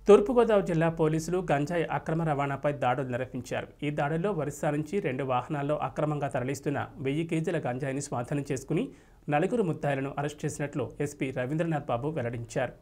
తూర్పుగోదావరి జిల్లా పోలీసులు గంజాయి అక్రమ రవాణాపై దాడులు నిర్వహించారు ఈ దాడుల్లో ఒరిస్సా నుంచి రెండు వాహనాల్లో అక్రమంగా తరలిస్తున్న వెయ్యి కేజీల గంజాయిని స్వాధీనం చేసుకుని నలుగురు ముద్దాయిలను అరెస్ట్ చేసినట్లు ఎస్పీ రవీంద్రనాథ్ బాబు వెల్లడించారు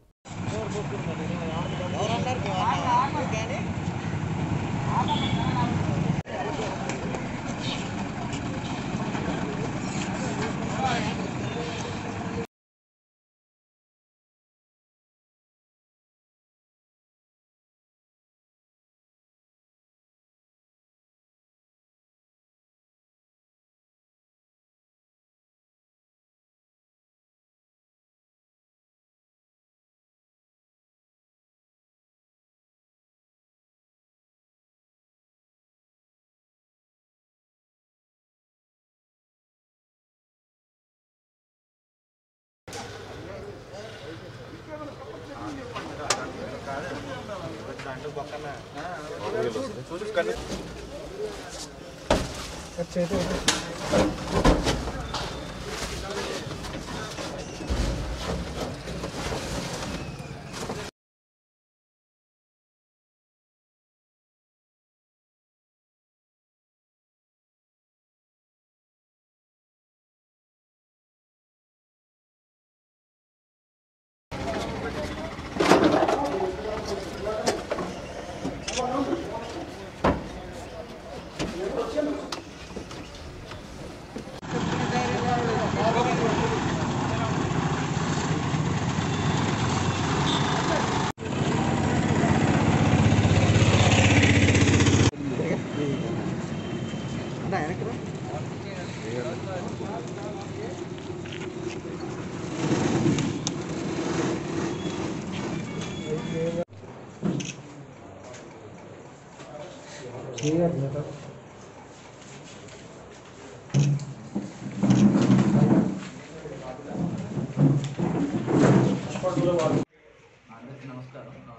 అందరికీ నమస్కారం ఆ,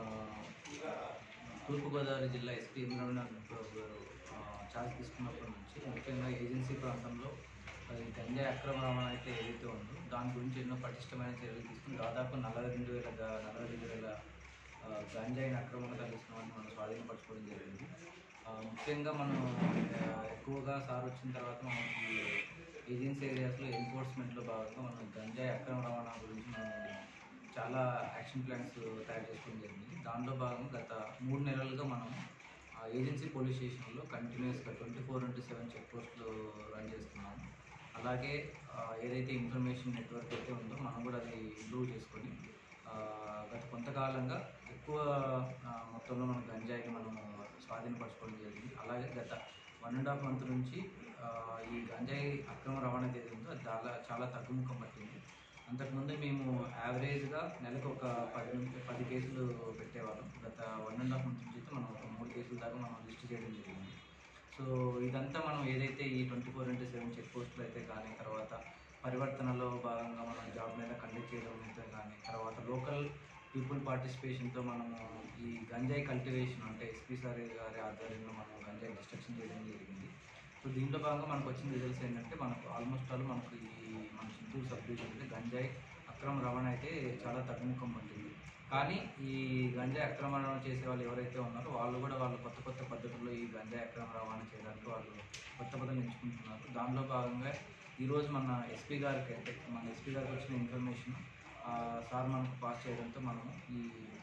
తూర్పుగోదావరి జిల్లా ఎస్పీ రవీంద్రనాథ్ బాబు గారు ఆ, ఛార్జ్ తీసుకున్నప్పటి నుంచి ముఖ్యంగా ఏజెన్సీ ప్రాంతంలో ఆ, ఈ గంజాయి అక్రమ రవాణా అయితే ఏదైతే ఉందో దాని గురించి ఎన్నో పటిష్టమైన చర్యలు తీసుకుని దాదాపు నలభై రెండు వేల గా- నలభై రెండు వేల ఆ, గంజాయిని అక్రమంగా తరలిస్తున్నామని మనం స్వాధీనపరచుకోవడం జరిగింది ఆ, ముఖ్యంగా మనం ఆ, ఎక్కువగా సార్ వచ్చిన తర్వాత మనం ఈ ఏజెన్సీ ఏరియాస్లో ఎన్ఫోర్స్మెంట్లో భాగంగా మనం గంజాయి అక్రమ రవాణా గురించి మనం చాలా యాక్షన్ ప్లాన్స్ తయారు చేసుకోవడం జరిగింది దాంట్లో భాగంగా గత మూడు నెలలుగా మనం ఆ, ఏజెన్సీ పోలీస్ స్టేషన్లో కంటిన్యూస్గా twenty four into seven check పోస్టులు రన్ చేస్తున్నాము అలాగే ఆ, ఏదైతే ఇన్ఫర్మేషన్ నెట్వర్క్ అయితే ఉందో మనం కూడా అది ఇంప్రూవ్ చేసుకొని ఆ, గత కొంతకాలంగా ఎక్కువ ఆ, మొత్తంలో మనం గంజాయిని మనం స్వాధీనపరచుకోవడం జరిగింది అలాగే గత వన్ అండ్ హాఫ్ మంత్ నుంచి ఆ, ఈ గంజాయి అక్రమ రవాణా ఏదైతే ఉందో అది చాలా చాలా తగ్గుముఖం పట్టింది అంతకుముందు మేము యావరేజ్గా నెలకు ఒక పది నుంచి పది కేసులు పెట్టేవాళ్ళం గత వన్ అండ్ హాఫ్ మంత్ నుంచి అయితే మనం ఒక మూడు కేసుల దాకా మనం లిస్ట్ చేయడం జరిగింది సో ఇదంతా మనం ఏదైతే ఈ twenty four into seven check పోస్టులు అయితే కానీ తర్వాత పరివర్తనలో భాగంగా మనం జాబ్ మీద కండక్ట్ చేయడం అయితే కానీ తర్వాత లోకల్ పీపుల్ పార్టిసిపేషన్తో మనము ఈ గంజాయి కల్టివేషన్ అంటే ఎస్పీ సార్ గారి ఆధ్వర్యంలో మనం గంజాయి డిస్ట్రక్షన్ చేయడం జరిగింది సో దీంట్లో భాగంగా మనకు వచ్చిన రిజల్ట్స్ ఏంటంటే మనకు ఆల్మోస్ట్ ఆల్ మనకు ఈ మన చిత్తూరు సబ్ డివిజన్ అంటే గంజాయి అక్రమ రవాణా అయితే చాలా తగ్గుముఖం పట్టింది కానీ ఈ గంజాయి అక్రమ రవాణా చేసే వాళ్ళు ఎవరైతే ఉన్నారో వాళ్ళు కూడా వాళ్ళు కొత్త కొత్త పద్ధతుల్లో ఈ గంజాయి అక్రమ రవాణా చేయడానికి వాళ్ళు కొత్త పద్ధతులు ఎంచుకుంటున్నారు దానిలో భాగంగా ఈరోజు మన ఎస్పీ గారికి అయితే మన ఎస్పీ గారికి వచ్చిన ఇన్ఫర్మేషన్ సార్ మనకు పాస్ చేయడంతో మనము ఈ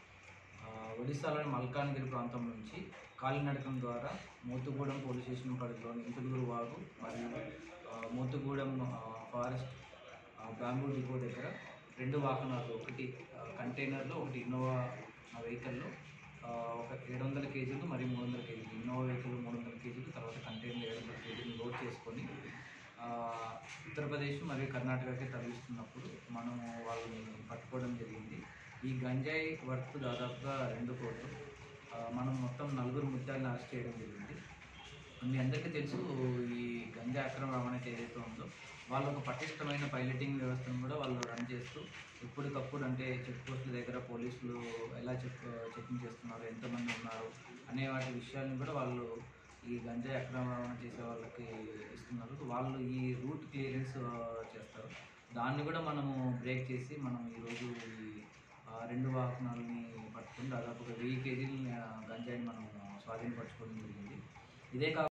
ఆ, ఒడిశాలోని మల్కాన్గిరి ప్రాంతం నుంచి కాలినడకం ద్వారా మోతుగూడెం పోలీస్ స్టేషన్ పరిధిలోని ఇంటుగురు వాగు మరియు ఆ, మోతుగూడెం ఆ, ఫారెస్ట్ ఆ, బ్యాంబూ డిపో దగ్గర రెండు వాహనాలు ఒకటి ఆ, కంటైనర్లో ఒకటి ఇన్నోవా ఆ, వెహికల్లో ఆ, ఒక ఏడు వందల కేజీలు మరియు మూడు వందల కేజీలు ఇన్నోవా వెహికల్ మూడు వందల కేజీలు తర్వాత కంటైనర్ ఏడు వందల కేజీలు లోడ్ చేసుకొని ఆ, ఉత్తరప్రదేశ్ మరియు కర్ణాటకకి తరలిస్తున్నప్పుడు మనము వాళ్ళని పట్టుకోవడం జరిగింది ఈ గంజాయి వర్త్ దాదాపుగా రెండు కోట్లు ఆ, మనం మొత్తం నలుగురు ముద్దాలను అరెస్ట్ చేయడం జరిగింది మీ అందరికీ తెలుసు ఈ గంజా అక్రమ రవాణా ఏదైతే ఉందో వాళ్ళు ఒక పటిష్టమైన పైలటింగ్ వ్యవస్థను కూడా వాళ్ళు రన్ చేస్తూ ఎప్పటికప్పుడు అంటే చెక్ పోస్టుల దగ్గర పోలీసులు ఎలా చెక్ చెకింగ్ చేస్తున్నారు ఎంతమంది ఉన్నారు అనే వాటి విషయాలను కూడా వాళ్ళు ఈ గంజాయి అక్రమ రవాణా చేసే వాళ్ళకి ఇస్తున్నారు వాళ్ళు ఈ రూట్ క్లియరెన్స్ చేస్తారు దాన్ని కూడా మనము బ్రేక్ చేసి మనం ఈరోజు ఈ ఆ, ఆ, రెండు వాహనాలని పట్టుకుని దాదాపు ఒక వెయ్యి కేజీలు గంజాయిని మనం స్వాధీనపరచుకోవడం జరిగింది ఇదే కాకుండా